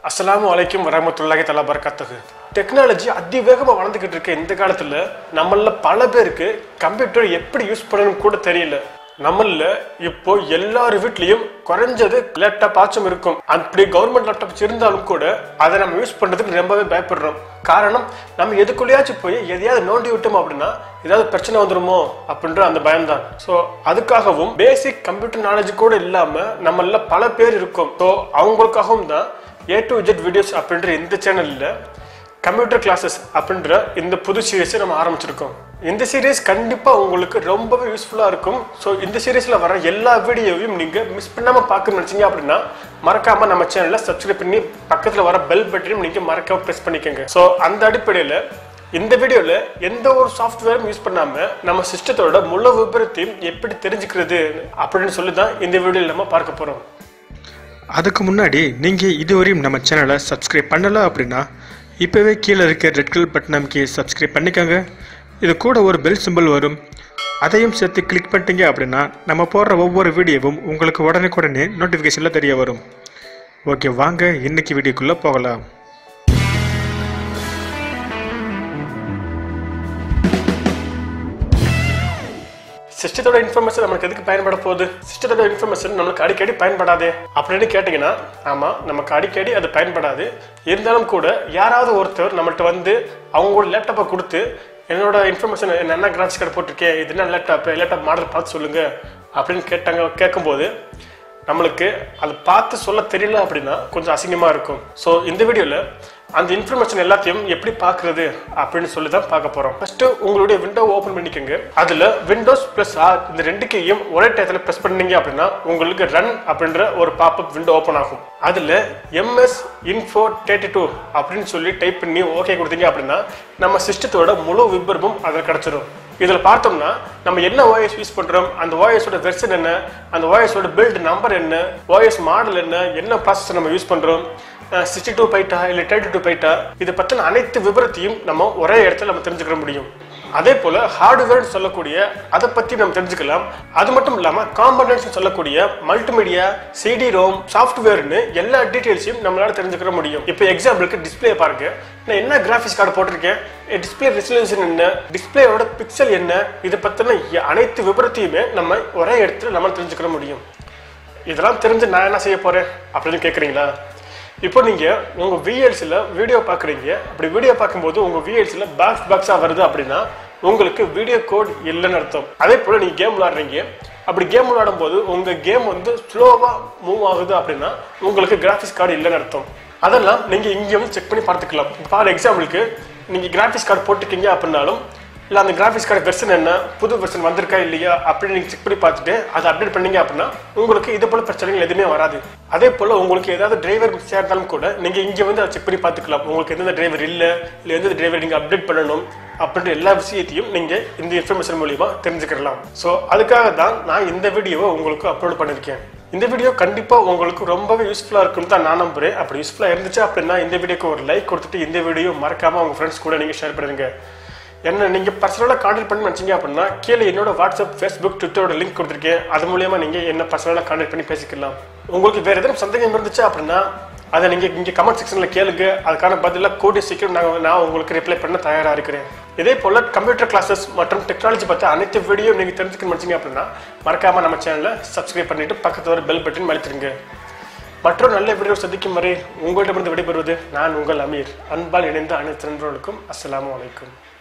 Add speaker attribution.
Speaker 1: அஸ்ஸலாமு அலைக்கும் வரமத்துல்லாஹி தலா பரக்காத்துக்கு டெக்னாலஜி அதிவேகமாக வளர்ந்துக்கிட்டு இருக்க இந்த காலத்தில் நம்மள பல பேருக்கு கம்ப்யூட்டர் எப்படி யூஸ் பண்ணணும் கூட தெரியல நம்மள இப்போ எல்லார் வீட்லயும் குறைஞ்சது லேப்டாப் ஆச்சும் இருக்கும் அப்படி கவர்மெண்ட் லேப்டாப்ஸ் இருந்தாலும் கூட அதை நம்ம யூஸ் பண்றதுக்கு ரொம்பவே பயப்படுறோம் காரணம் நம்ம எதுக்குள்ளேயாச்சும் போய் எதையாவது நோண்டி விட்டோம் அப்படின்னா ஏதாவது பிரச்சனை வந்துருமோ அப்படின்ற அந்த பயம்தான் ஸோ அதுக்காகவும் பேசிக் கம்ப்யூட்டர் நாலேஜ் கூட இல்லாம நம்மள பல பேர் இருக்கும் ஸோ அவங்களுக்காகவும் தான் ஏ டு ஜெட் வீடியோஸ் அப்படின்ற இந்த சேனல்ல கம்ப்யூட்டர் கிளாஸஸ் அப்படின்ற இந்த புது சீரீஸை நம்ம ஆரம்பிச்சிருக்கோம் இந்த சீரீஸ் கண்டிப்பாக உங்களுக்கு ரொம்பவே யூஸ்ஃபுல்லாக இருக்கும் ஸோ இந்த சீரீஸில் வர எல்லா வீடியோவையும் நீங்கள் மிஸ் பண்ணாமல் பார்க்கணும்னு நினச்சிங்க அப்படின்னா மறக்காமல் நம்ம சேனலை சப்ஸ்கிரைப் பண்ணி பக்கத்தில் வர பெல் பட்டனையும் நீங்கள் மறக்காம ப்ரெஸ் பண்ணிக்கோங்க ஸோ அந்த அடிப்படையில் இந்த வீடியோவில் எந்த ஒரு சாஃப்ட்வேரும் யூஸ் பண்ணாமல் நம்ம சிஸ்டத்தோட முழு விபரத்தையும் எப்படி தெரிஞ்சுக்கிறது அப்படின்னு சொல்லி தான் இந்த வீடியோவில் நம்ம பார்க்க போகிறோம்
Speaker 2: அதுக்கு முன்னாடி நீங்கள் இதுவரையும் நம்ம சேனலை சப்ஸ்கிரைப் பண்ணல அப்படின்னா இப்போவே கீழே இருக்க ரெட் கலர் பட்டன் அமைக்கி சப்ஸ்கிரைப் பண்ணிக்கோங்க இது கூட ஒரு பெல் சிம்பிள் வரும் அதையும் சேர்த்து கிளிக் பண்ணிட்டீங்க அப்படின்னா நம்ம போடுற ஒவ்வொரு வீடியோவும் உங்களுக்கு உடனுக்குடனே நோட்டிஃபிகேஷனில் தெரிய வரும் ஓகே வாங்க இன்னைக்கு வீடியோக்குள்ளே போகலாம்
Speaker 1: சிஸ்டத்தோட இன்ஃபர்மேஷன் நமக்கு எதுக்கு பயன்பட போகுது சிஸ்டத்தோட இன்ஃபர்மேஷன் நம்மளுக்கு அடிக்கடி பயன்படாதே அப்படின்னு கேட்டிங்கன்னா ஆமாம் நமக்கு அடிக்கடி அது பயன்படாது இருந்தாலும் கூட யாராவது ஒருத்தர் நம்மள்ட்ட வந்து அவங்களோட லேப்டாப்பை கொடுத்து என்னோட இன்ஃபர்மேஷன் என்ன கிராஃபிக்ஸ் கார்டு போட்டிருக்கேன் இது என்ன லேப்டாப் லேப்டாப் மாடல் பார்த்து சொல்லுங்க அப்படின்னு கேட்டாங்க கேட்கும்போது நம்மளுக்கு அது பார்த்து சொல்ல தெரியல அப்படின்னா கொஞ்சம் அசிங்கமாக இருக்கும் ஸோ இந்த வீடியோவில் அந்த இன்ஃபர்மேஷன் எல்லாத்தையும் எப்படி பார்க்குறது அப்படின்னு சொல்லி தான் பார்க்க போகிறோம் ஃபஸ்ட்டு உங்களுடைய விண்டோ ஓப்பன் பண்ணிக்கோங்க அதில் விண்டோஸ் ப்ளஸ் ஆர் இந்த ரெண்டு கீயும் ஒரே டயத்தில் ப்ரெஸ் பண்ணீங்க அப்படின்னா உங்களுக்கு ரன் அப்படின்ற ஒரு பாப்அப் விண்டோ ஓப்பன் ஆகும் அதில் எம்எஸ் இன்ஃபோ தேர்ட்டி டூ அப்படின்னு சொல்லி டைப் பண்ணி ஓகே கொடுத்தீங்க அப்படின்னா நம்ம சிஸ்டத்தோட முழு விபரமும் அதில் கிடச்சிரும் இதில் பார்த்தோம்னா நம்ம என்ன ஓஎஸ் யூஸ் பண்ணுறோம் அந்த ஓஎஸோட வெர்ஷன் என்ன அந்த ஓஎஸோட பில்ட் நம்பர் என்ன ஓஎஸ் மாடல் என்ன என்ன ப்ராசஸ் நம்ம யூஸ் பண்ணுறோம் சிக்ஸ்டி டூ பைட்டா இல்லை தேர்ட்டி டூ பைட்டா இதை பற்றின அனைத்து விவரத்தையும் நம்ம ஒரே இடத்துல நம்ம தெரிஞ்சுக்கிற முடியும் அதே போல் ஹார்ட்வேர்னு சொல்லக்கூடிய அதை பற்றி நம்ம தெரிஞ்சுக்கலாம் அது மட்டும் இல்லாமல் காம்பனன்ட்ஸ் சொல்லக்கூடிய மல்டிமீடியா சிடி ரோம் சாஃப்ட்வேர்னு எல்லா டீட்டெயில்ஸையும் நம்மளால தெரிஞ்சுக்கிற முடியும் இப்போ எக்ஸாம்பிளுக்கு டிஸ்பிளே பாருங்க நான் என்ன கிராஃபிக்ஸ் கார்டு போட்டிருக்கேன் டிஸ்பிளே ரெசல்யூஷன் என்ன டிஸ்பிளேயோட பிக்சல் என்ன இதை பற்றின அனைத்து விவரத்தையுமே நம்ம ஒரே இடத்துல நம்ம தெரிஞ்சுக்கிற முடியும் இதெல்லாம் தெரிஞ்சு நான் என்ன செய்ய போகிறேன் அப்படின்னு கேட்குறீங்களா இப்போ நீங்கள் உங்கள் விஎல்சியில் வீடியோ பார்க்குறீங்க அப்படி வீடியோ பார்க்கும்போது உங்கள் விஎல்சியில் பாக்ஸ் பாக்ஸாக வருது அப்படின்னா உங்களுக்கு வீடியோ கோட் இல்லைன்னு அர்த்தம் அதே போல் நீங்கள் கேம் விளாடுறீங்க அப்படி கேம் விளையாடும் போது உங்கள் கேம் வந்து ஸ்லோவாக மூவ் ஆகுது அப்படின்னா உங்களுக்கு கிராஃபிக்ஸ் கார்டு இல்லைன்னு அர்த்தம் அதெல்லாம் நீங்கள் இங்கே வந்து செக் பண்ணி பார்த்துக்கலாம் ஃபார் எக்ஸாம்பிளுக்கு நீங்கள் கிராஃபிக்ஸ் கார்டு போட்டுக்கீங்க அப்படின்னாலும் இல்லை அந்த கிராஃபிக்ஸ் கார்டு வெர்ஷன் என்ன புது வெர்ஷன் வந்திருக்கா இல்லையா அப்படின்னு நீங்கள் செக் பண்ணி பார்த்துட்டு அதை அப்டேட் பண்ணீங்க அப்படின்னா உங்களுக்கு இது போல பிரச்சனைகள் எதுவுமே வராது அதே போல் உங்களுக்கு ஏதாவது டிரைவர் மிஸ்ஸாக இருந்தாலும் கூட நீங்கள் இங்கே வந்து அதை செக் பண்ணி பார்த்துக்கலாம் உங்களுக்கு எந்தெந்த டிரைவர் இல்லை இல்லை எந்த டிரைவர் நீங்கள் அப்டேட் பண்ணணும் அப்படின்ற எல்லா விஷயத்தையும் நீங்கள் இந்த இன்ஃபர்மேஷன் மூலியமா தெரிஞ்சுக்கலாம் ஸோ அதுக்காக தான் நான் இந்த வீடியோவை உங்களுக்கு அப்லோட் பண்ணியிருக்கேன் இந்த வீடியோ கண்டிப்பாக உங்களுக்கு ரொம்பவே யூஸ்ஃபுல்லாக இருக்குன்னு தான் நான் நம்புறேன் அப்படி யூஸ்ஃபுல்லாக இருந்துச்சு அப்படின்னா இந்த வீடியோக்கு ஒரு லைக் கொடுத்துட்டு இந்த வீடியோ மறக்காமல் உங்கள் ஃப்ரெண்ட்ஸ் கூட நீங்கள் ஷேர் பண்ணுங்க என்ன நீங்கள் பர்சனலாக கான்டாக்ட் பண்ணி நினச்சிங்க அப்படின்னா கீழே என்னோட வாட்ஸ்அப் ஃபேஸ்புக் ட்விட்டரோட லிங்க் கொடுத்துருக்கேன் அது மூலியமாக நீங்கள் என்ன பர்சனலாக கான்டாக்ட் பண்ணி பேசிக்கலாம் உங்களுக்கு வேறு எதுவும் சந்தேகம் இருந்துச்சு அப்படின்னா அதை நீங்கள் இங்கே கமெண்ட் செக்ஷனில் கேளுங்க அதுக்கான பதிலாக கூடிய சீக்கிரம் நாங்கள் நான் உங்களுக்கு ரிப்ளை பண்ண தயாராக இருக்கிறேன் இதே போல் கம்ப்யூட்டர் கிளாஸஸ் மற்றும் டெக்னாலஜி பற்றி அனைத்து வீடியோ நீங்கள் தெரிஞ்சுக்கணும் நினச்சிங்க அப்படின்னா மறக்காமல் நம்ம சேனலை சப்ஸ்கிரைப் பண்ணிவிட்டு பக்கத்தில் வர பெல் பட்டன் மலித்துருங்க மற்றொரு நல்ல வீடியோ சந்திக்கும் வரை உங்களிடமிருந்து விடைபெறுவது நான் உங்கள் அமீர் அன்பால் இணைந்த அனைத்து நண்பர்களுக்கும் அஸ்ஸலாமு அலைக்கும்